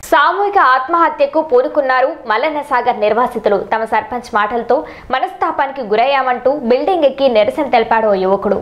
సామూహిక ఆత్మహత్యకు పూనుకున్నారు మల్లన్న సాగర్ నిర్వాసితులు తమ సర్పంచ్ మాటలతో మనస్తాపానికి గురయ్యామంటూ బిల్డింగ్ ఎక్కి నిరసన తెలిపాడు ఓ యువకుడు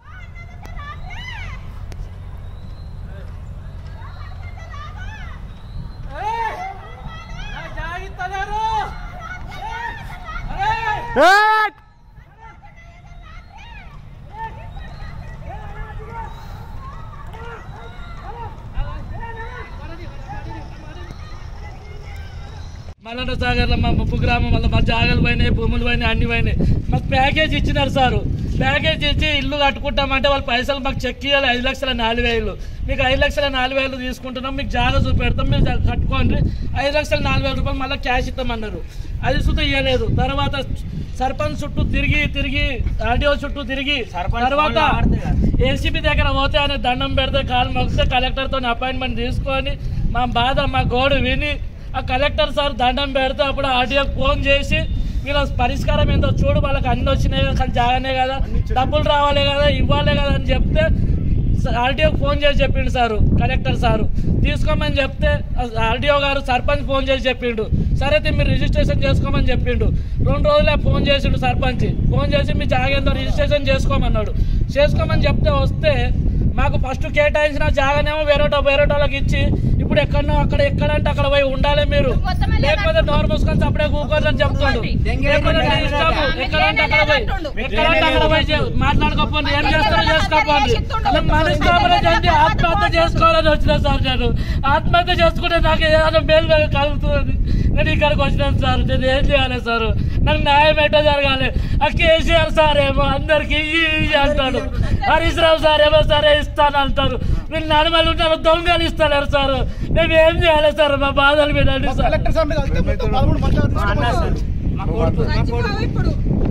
మల్లన్న సాగర్లో మా ముప్పు గ్రామం వల్ల మా జాగాలు పోయినాయి భూములు పోయినాయి అన్ని పోయినాయి మాకు ప్యాకేజ్ ఇచ్చినారు సారు ప్యాకేజ్ ఇచ్చి ఇల్లు కట్టుకుంటామంటే వాళ్ళు పైసలు మాకు చెక్ ఇవ్వాలి ఐదు లక్షల నాలుగు వేలు మీకు ఐదు లక్షల నాలుగు వేలు తీసుకుంటున్నాం మీకు జాగా చూపెడతాం మీరు జా- కట్టుకోండి ఐదు లక్షల నాలుగు వేల రూపాయలు మళ్ళీ క్యాష్ ఇస్తామన్నారు అది సుతం ఇవ్వలేదు తర్వాత సర్పంచ్ చుట్టూ తిరిగి తిరిగి ఆడియో చుట్టూ తిరిగి తర్వాత ఏసీబీ దగ్గర పోతే ఆయన దండం పెడితే కాలు మొక్కితే కలెక్టర్తో అపాయింట్మెంట్ తీసుకొని మా బాధ మా గోడు విని ఆ కలెక్టర్ సార్ దండం పెడితే అప్పుడు ఆడియోకి ఫోన్ చేసి వీళ్ళ పరిష్కారం ఏంటో చూడు వాళ్ళకి అన్ని వచ్చినాయి కదా కానీ జాగానే కదా డబ్బులు రావాలి కదా ఇవ్వాలి కదా అని చెప్తే ఆర్డీఓకి ఫోన్ చేసి చెప్పిండు సారు కలెక్టర్ సారు తీసుకోమని చెప్తే ఆర్డీఓ గారు సర్పంచ్ ఫోన్ చేసి చెప్పిండు సరే అయితే మీరు రిజిస్ట్రేషన్ చేసుకోమని చెప్పిండు రెండు రోజులే ఫోన్ చేసిండు సర్పంచ్ ఫోన్ చేసి మీ జాగేందో రిజిస్ట్రేషన్ చేసుకోమన్నాడు చేసుకోమని చెప్తే వస్తే మాకు ఫస్ట్ కేటాయించిన జాగానేమో వేరేటో వేరేటోళ్ళకి ఇచ్చి ఇప్పుడు ఎక్కడనో అక్కడ ఎక్కడంటే అక్కడ పోయి ఉండాలి మీరు లేకపోతే డోర్ మూసుకొని అప్పుడే కూకోదని చెప్తాడు లేకపోతే మీ ఇష్టము. ఎక్కడంటే అక్కడ పోయి ఎక్కడంటే అక్కడ పోయి చే- మాట్లాడుకోపోండి ఏం చేస్తారో చేసుకోపోండి మేము మనస్తాపన చేసి ఆత్మహత్య చేసుకోవాలని వచ్చిన సార్ నేను ఆత్మహత్య చేసుకుంటే నాకు ఏదైనా మేలు కలుగుతుంది నేను ఇక్కడికి వచ్చినాను సార్ నేను ఏం చేయాలి సార్ నాకు న్యాయం ఎట్టో జరగాలి ఆ కేసీఆర్ సార్ ఏమో అందరికి ఇయ్యి ఇయ్యి అంటాడు హరీష్ రావు సార్ ఏమో సరే ఇస్తాను అంటారు మీరు నడమలు ఉంటారు దొంగలు ఇస్తలేరు సార్ మేము ఏం చేయాలి సార్ మా బాధలు వినండి సార్ కలెక్టర్ సార్ కలిస్తే మొత్తం పదమూడు మంది చచ్చిపోవు ఇప్పుడు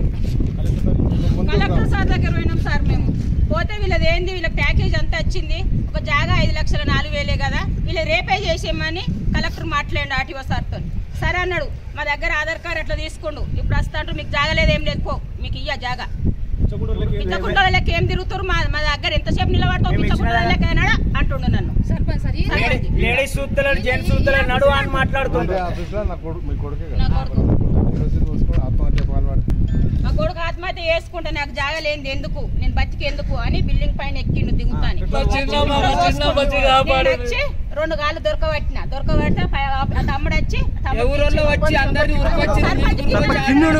కలెక్టర్ సార్ దగ్గర పోయినాం సార్ మేము పోతే వీళ్ళది ఏంది వీళ్ళకి ప్యాకేజ్ అంతా వచ్చింది ఒక జాగా ఐదు లక్షల నాలుగు వేలే కదా వీళ్ళు రేపే చేసేయమని కలెక్టర్ మాట్లాడండి ఆర్టీఓ సార్తో సరే అన్నాడు మా దగ్గర ఆధార్ కార్డు అట్లా తీసుకోండు ఇప్పుడు వస్తా అంటూ మీకు జాగా లేదు ఏం లేదు పో మీకు ఇయ్య జాగా పిచ్చకుండ లెక్క ఏం తిరుగుతారు మా మా దగ్గర ఎంతసేపు నిలబడతావు పిచ్చకుండ లెక్క అన్నాడా అంటుండు నన్ను సర్పంచ్ లేడీస్ చూస్తలేడు జెంట్స్ చూస్తలేడు నడు అని మాట్లాడుతుండ్రు ఆఫీస్లో నా కొడుకు మీ కొడుకే నా కొడుకు రసీదు చూసుకొని ఆత్మహత్య పాల్పడి మా కొడుకు ఆత్మహత్య చేసుకుంటే నాకు జాగా లేనిది ఎందుకు నేను బతికి ఎందుకు అని బిల్డింగ్ పైన ఎక్కిండు దిగుతాని మా చిన్న మా చిన్న బచ్చి కాపాడు నేను వచ్చి రెండు గాళ్ళు దొరకబట్టిన దొరకబడితే పై- ఆ తమ్ముడు వచ్చి ఆ తమ్ముడు ఎవరోళ్ళు వచ్చి అందరిని ఉరికొచ్చి సర్పంచ్కి ఇవ్వమని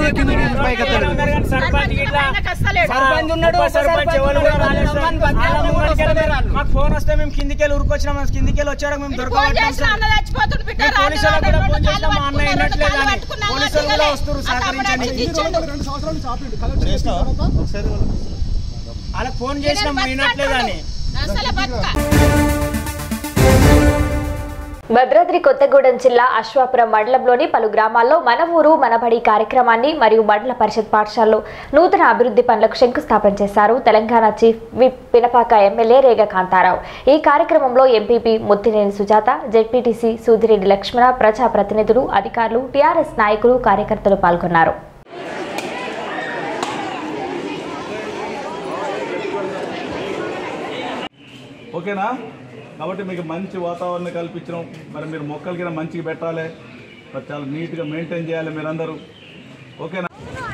సర్పంచ్ గిట్లా ఆయనకు అస్సలేడు. సర్పంచ్ ఉన్నాడు ఉప సర్పంచ్ ఎవరు కూడా రాలేదు సార్. వాళ్ళ ముంగడికి వెళ్ళి మాకు ఫోన్ వస్తే మేము కిందికి వెళ్ళి ఉరికొచ్చినాం మేము కిందికి వెళ్ళి వచ్చాడు మేము ఫోన్ దొరకబట్టాం చేసిన సార్ అన్న చచ్చిపోతుండు బిడ్డ మేము రాత్రి పోలీసు వాళ్ళకు కూడా రెండు ఫోన్ కాళ్ళు చేసినాం, మా అన్న పట్టుకున్నాడు, రెండు వినట్లేదు కాళ్ళు అని. పట్టుకున్నాడు, పోలీసు వాళ్ళు కూడా దిగలే. వస్తుర్రు, ఆ తమ్ముడు సహకరించండి. వచ్చి ఇచ్చిండు. రెండు సంవత్సరాల నుంచి ఆపిండు కలెక్టర్ చేసిన తర్వాత వాళ్ళకి ఫోన్ చేసినాం నేను వినట్లేదు అని అసలు బతుక భద్రాద్రి కొత్తగూడెం జిల్లా అశ్వాపురం మండలంలోని పలు గ్రామాల్లో మన ఊరు మనబడి కార్యక్రమాన్ని మరియు మండల పరిషత్ పాఠశాలలో నూతన అభివృద్ధి పనులకు శంకుస్థాపన చేశారు Telangana chief whip Pinapaka MLA Rega Kantharao ఈ కార్యక్రమంలో ఎంపీపీ ముత్తినేని సుజాత జెడ్పీటీసీ సూదిరెడ్డి లక్ష్మణ ప్రజాప్రతినిధులు అధికారులు టీఆర్ఎస్ నాయకులు కార్యకర్తలు పాల్గొన్నారు ఓకేనా కాబట్టి మీకు మంచి వాతావరణం కల్పించడం మరి మీరు మొక్కలు కింద మంచిగా పెట్టాలి మరి చాలా నీట్గా మెయింటైన్ చేయాలి మీరందరూ ఓకేనా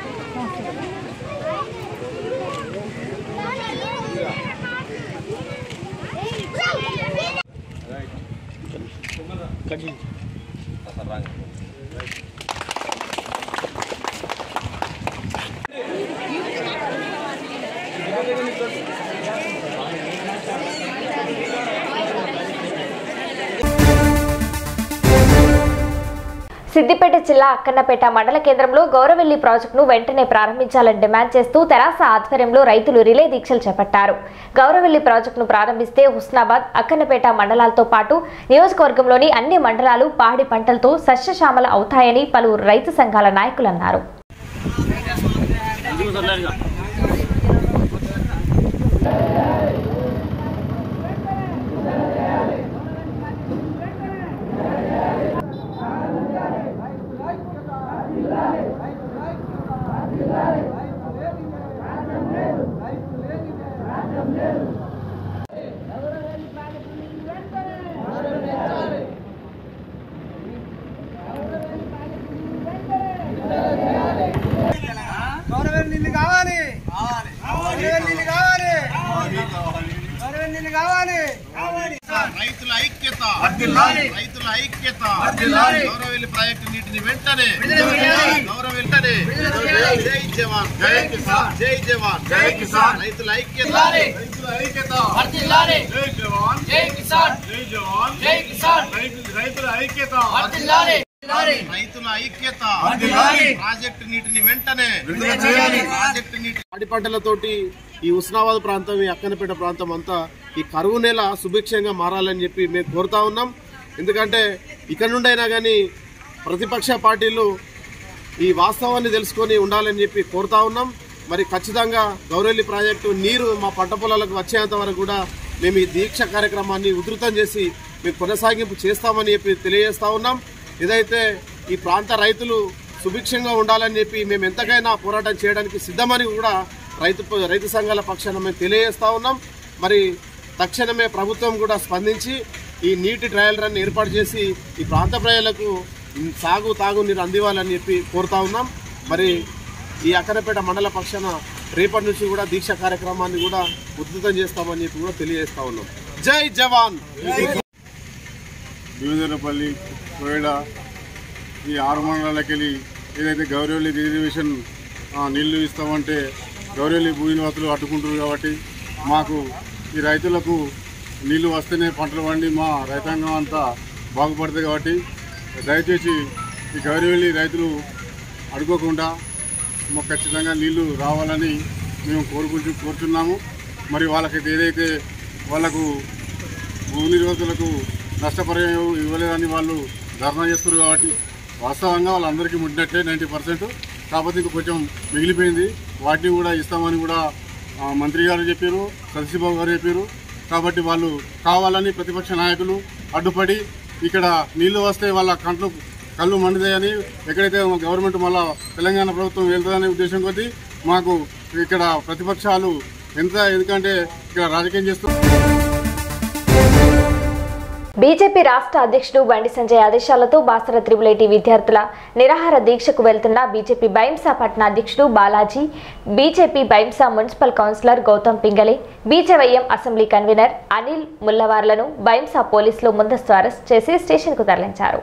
సిద్దిపేట జిల్లా అక్కన్నపేట మండల కేంద్రంలో గౌరవెల్లి ప్రాజెక్టును వెంటనే ప్రారంభించాలని డిమాండ్ చేస్తూ తెరాస ఆధ్వర్యంలో రైతులు రిలే దీక్షలు చేపట్టారు గౌరవెల్లి ప్రాజెక్టును ప్రారంభిస్తే హుస్నాబాద్ అక్కన్నపేట మండలాలతో పాటు నియోజకవర్గంలోని అన్ని మండలాలు పాడి పంటలతో సస్యశ్యామల అవుతాయని పలువురు రైతు సంఘాల నాయకులు అన్నారు రైతుల ఐక్యత రైతుల ఐక్యత వర్ధిల్లాలి. గౌరవెల్లి ప్రాజెక్టు నీటిని వెంటనే గౌరవ వెంటనే జై జవాన్ జై కిసాన్. జై జవాన్ జై కిసాన్. రైతుల ఐక్యత వర్ధిల్లాలి. రైతుల ఐక్యత వర్ధిల్లాలి. జై జవాన్ జై కిసాన్. జై జవాన్ జై కిసాన్. రైతు- రైతుల ఐక్యత వర్ధిల్లాలి. రైతుల ఐక్యత వర్ధిల్లాలి. ప్రాజెక్టు నీటిని వెంటనే విడుదల చేయాలి. ప్రాజెక్టు నీటి పాడి పంటలతోటి ఈ ఉస్నాబాద్ ప్రాంతం ఈ అక్కనపేట ప్రాంతం అంతా ఈ కరువు నెల సుభిక్షంగా మారాలని చెప్పి మేము కోరుతా ఉన్నాం ఎందుకంటే ఇక్కడ నుండైనా కానీ ప్రతిపక్ష పార్టీలు ఈ వాస్తవాన్ని తెలుసుకొని ఉండాలని చెప్పి కోరుతా ఉన్నాం మరి ఖచ్చితంగా గౌరెల్లి ప్రాజెక్టు నీరు మా పంట పొలాలకు వచ్చేంత వరకు కూడా మేము ఈ దీక్ష కార్యక్రమాన్ని ఉధృతం చేసి మేము కొనసాగింపు చేస్తామని చెప్పి తెలియజేస్తా ఉన్నాం ఏదైతే ఈ ప్రాంత రైతులు సుభిక్షంగా ఉండాలని చెప్పి మేము ఎంతకైనా పోరాటం చేయడానికి సిద్ధమని కూడా రైతు రైతు సంఘాల పక్షాన మేము తెలియజేస్తా ఉన్నాం మరి తక్షణమే ప్రభుత్వం కూడా స్పందించి ఈ నీటి ట్రయల్ రన్ ఏర్పాటు చేసి ఈ ప్రాంత ప్రజలకు సాగు తాగు నీరు అందివ్వాలని చెప్పి కోరుతా ఉన్నాం మరి ఈ అక్కరపేట మండల పక్షాన రేపటి నుంచి కూడా దీక్ష కార్యక్రమాన్ని కూడా ఉధృతం చేస్తామని చెప్పి కూడా తెలియజేస్తా ఉన్నాం జై జవాన్ భీమదేవరపల్లి కోయడ ఈ ఆరు మండలాలకు వెళ్ళి ఏదైతే గౌరవల్లి రిజర్వేషన్ ఆ, నీళ్లు ఇస్తామంటే గౌరవల్లి భూ నివాసులు అడ్డుకుంటారు కాబట్టి మాకు ఈ రైతులకు నీళ్లు వస్తేనే పంటలు పండి మా రైతాంగం అంతా బాగుపడుతుంది కాబట్టి దయచేసి ఈ గౌరవల్లి రైతులు అడుకోకుండా మాకు ఖచ్చితంగా నీళ్లు రావాలని మేము కోరుకుంటూ కోరుతున్నాము మరి వాళ్ళకి ఏదైతే వాళ్ళకు భూ నిరోధులకు నష్టపరిహారం ఇవ్వలేదని వాళ్ళు ధర్నా చేస్తారు కాబట్టి వాస్తవంగా వాళ్ళందరికీ ముట్టినట్లే నైంటీ పర్సెంట్ కాకపోతే ఇంకా కొంచెం మిగిలిపోయింది వాటిని కూడా ఇస్తామని కూడా ఆ, మంత్రి గారు చెప్పారు సతీశ్బాబు గారు చెప్పారు కాబట్టి వాళ్ళు కావాలని ప్రతిపక్ష నాయకులు అడ్డుపడి ఇక్కడ నీళ్లు వస్తే వాళ్ళ కంట్లు కళ్ళు మండుతాయని ఎక్కడైతే గవర్నమెంట్ మళ్ళా తెలంగాణ ప్రభుత్వం వెళ్తుందనే ఉద్దేశం కొద్దీ మాకు ఇక్కడ ప్రతిపక్షాలు ఎంత ఎందుకంటే ఇక్కడ రాజకీయం చేస్తూ బీజేపీ రాష్ట్ర అధ్యక్షుడు బండి సంజయ్ ఆదేశాలతో బాసర త్రిబులేటి విద్యార్థుల నిరాహార దీక్షకు వెళ్తున్న బీజేపీ బైంసా పట్న అధ్యక్షుడు Balaji BJP Bhainsa municipal councillor Gautam Pingali BJYM assembly convener Anil ముల్లవార్లను బైంసా పోలీసులు ముందస్తు అరెస్ట్ చేసి స్టేషన్కు తరలించారు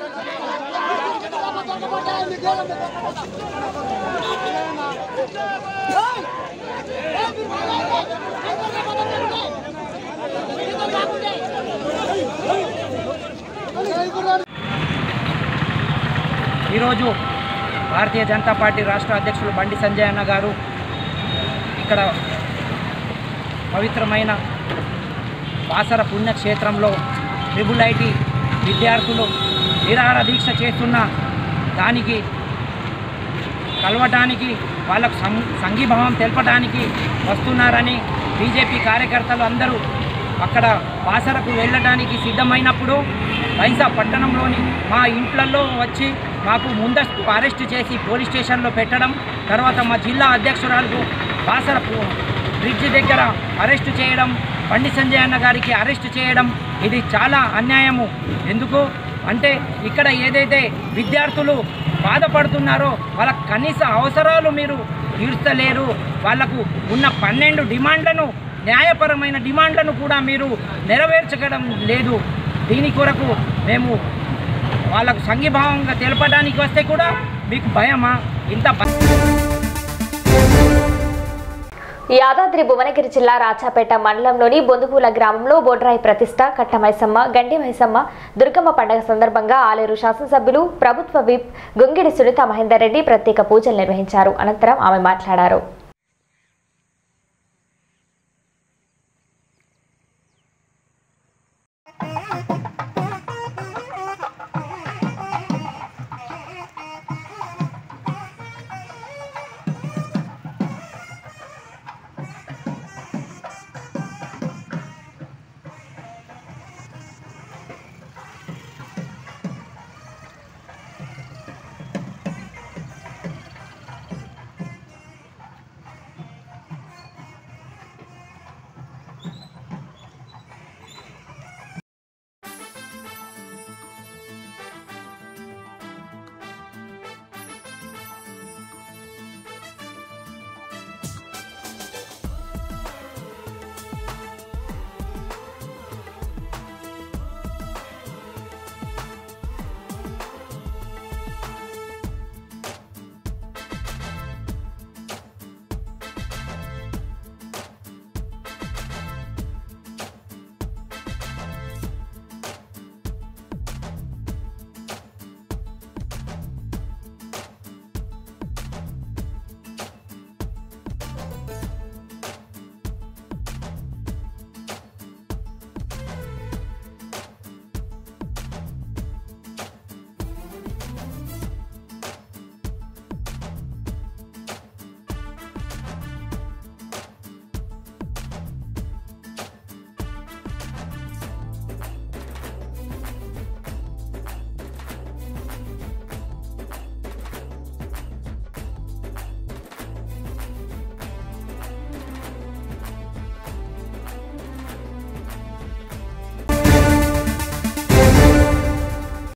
ఈరోజు భారతీయ జనతా పార్టీ రాష్ట్ర అధ్యక్షులు బండి సంజయ్ అన్న గారు ఇక్కడ పవిత్రమైన బాసర పుణ్యక్షేత్రంలో ట్రిబుల్ ఐటీ విద్యార్థులు నిరాహార దీక్ష చేస్తున్న దానికి కలవటానికి వాళ్ళకు సం సంఘీభావం తెలపడానికి వస్తున్నారని బీజేపీ కార్యకర్తలు అందరూ అక్కడ బాసరకు వెళ్ళడానికి సిద్ధమైనప్పుడు బైసా పట్టణంలోని మా ఇంట్లలో వచ్చి మాకు ముందస్తు అరెస్ట్ చేసి పోలీస్ స్టేషన్లో పెట్టడం తర్వాత మా జిల్లా అధ్యక్షురాలకు బాసర పు- బ్రిడ్జి దగ్గర అరెస్ట్ చేయడం బండి సంజయ్ అన్న గారికి అరెస్ట్ చేయడం ఇది చాలా అన్యాయము ఎందుకు అంటే ఇక్కడ ఏదైతే విద్యార్థులు బాధపడుతున్నారో వాళ్ళ కనీస అవసరాలు మీరు తీర్చలేరు వాళ్లకు ఉన్న పన్నెండు డిమాండ్లను న్యాయపరమైన డిమాండ్లను కూడా మీరు నెరవేర్చడం లేదు దీని కొరకు మేము వాళ్ళకు సంఘీభావంగా తెలపడానికి వస్తే కూడా మీకు భయమా ఇంత భ- యాదాద్రి భువనగిరి జిల్లా రాచాపేట మండలంలోని బొందుపూల గ్రామంలో బొడ్రాయి ప్రతిష్ట కట్టమైసమ్మ గండి మైసమ్మ దుర్గమ్మ పండుగ సందర్భంగా ఆలేరు శాసనసభ్యులు ప్రభుత్వ విప్ గుంగిడి సునీత మహేందర్ రెడ్డి ప్రత్యేక పూజలు నిర్వహించారు అనంతరం ఆమె మాట్లాడారు